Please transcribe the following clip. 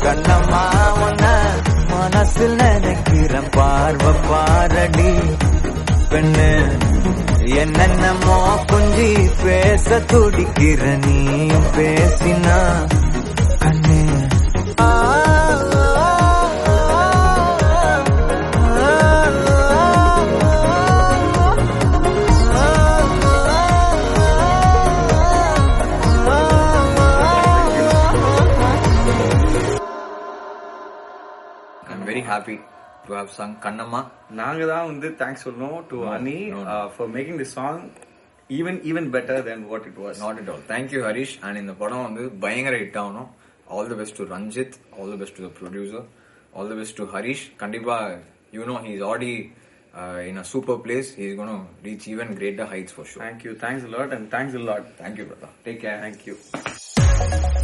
கண்ணம்மா உன்ன மனசில் நினைக்கிறேன் பார்வை பாரடி பெண்ணு என்னென்னமோ கொஞ்சி பேச துடிக்கிற நீ பேசினா கண்ணு ஆ, I'm very happy to have sung Kannamma. நாங்க தான் வந்து தேங்க்ஸ் சொல்லணும் to Ani for making the song even even better than what it was Not at all. Thank you, Harish. And in the படம் வந்து பயங்கர ஹிட் ஆகணும் all the best to Ranjith all the best to the producer all the best to Harish கண்டிப்பா you know he is already in a super place he is gonna reach even greater heights for sure thank you thanks lot and thanks lot thank you brother take care thank you